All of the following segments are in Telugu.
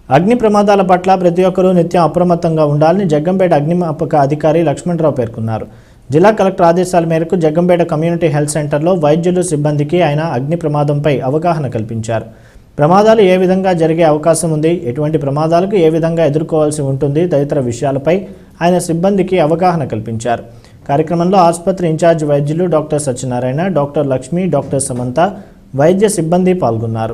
అగ్ని ప్రమాదాల పట్ల ప్రతి ఒక్కరూ నిత్యం అప్రమత్తంగా ఉండాలని జగ్గంపేట అగ్నిమాపక అధికారి లక్ష్మణరావు పేర్కొన్నారు జిల్లా కలెక్టర్ ఆదేశాల మేరకు జగ్గంపేట కమ్యూనిటీ హెల్త్ సెంటర్లో వైద్యులు సిబ్బందికి ఆయన అగ్ని ప్రమాదంపై అవగాహన కల్పించారు ప్రమాదాలు ఏ విధంగా జరిగే అవకాశం ఉంది ఎటువంటి ప్రమాదాలకు ఏ విధంగా ఎదుర్కోవాల్సి ఉంటుంది తదితర విషయాలపై ఆయన సిబ్బందికి అవగాహన కల్పించారు కార్యక్రమంలో ఆసుపత్రి ఇన్ఛార్జ్ వైద్యులు doctor Satyanarayana doctor Lakshmi doctor Samantha వైద్య సిబ్బంది పాల్గొన్నారు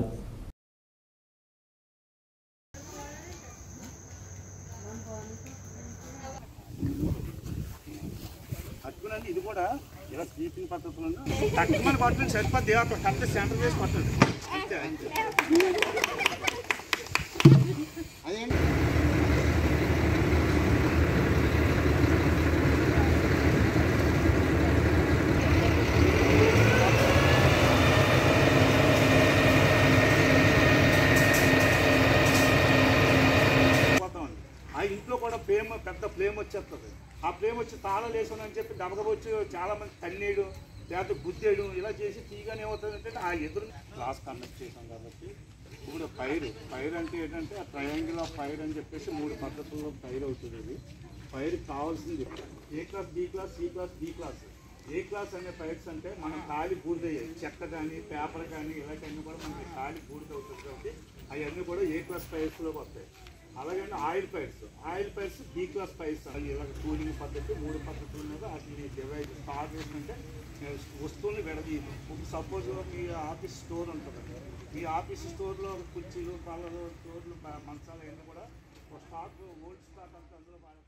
పట్టుకునండి ఇది కూడా ఇలా స్లీపింగ్ పద్ధతిలో తక్కువ పట్టుకుని సరిపోద్ది అక్కడ కరెక్ట్ సెంటర్ చేసి పట్టండి అంతే అంతే పోతామండి. ఆ ఇంట్లో కూడా ఫ్లేమ్ పెద్ద ఫ్లేమ్ వచ్చేస్తుంది ఆ ఫ్లేమ్ వచ్చి తాళం లేసానని చెప్పి దబదబ వచ్చి చాలా మంది తన్నేయడం లేకపోతే గుద్దేయడం ఇలా చేసి తీగానే ఏమవుతుందంటే ఆ ఎదురు క్లాస్ కండక్ట్ చేసాం కాబట్టి ఇప్పుడు ఫైర్ ఫైర్ అంటే ఏంటంటే ఆ ట్రయాంగిల్ ఆఫ్ ఫైర్ అని చెప్పేసి మూడు పద్ధతుల్లో ఫైర్ అవుతుంది ఇది ఫైర్ కావాల్సింది A class B class C class D class A class అనే ఫైర్స్ అంటే మనం ఖాళీ బూడిదయ్యాయి చెక్క కానీ పేపర్ కానీ ఇలాంటివన్నీ కూడా మనకి ఖాళీ బూడిద అవుతుంది కాబట్టి అవన్నీ కూడా ఏ క్లాస్ ఫైర్స్లోకి వస్తాయి అలాగే oil fires oil fires B class fires అది ఇలా కూలింగ్ పద్ధతి మూడు పద్ధతుల మీద వాటిని డివైడ్ స్టార్ చేసినట్టే వస్తువుని విడదీయదు ఇప్పుడు సపోజ్ మీ ఆఫీస్ స్టోర్ ఉంటుంది మీ ఆఫీస్ స్టోర్లో కుర్చీలు కలరు స్టోర్లు మంచాలు అవన్నీ కూడా ఒక స్టాక్ ఓల్డ్ స్టాక్ అంతా అందులో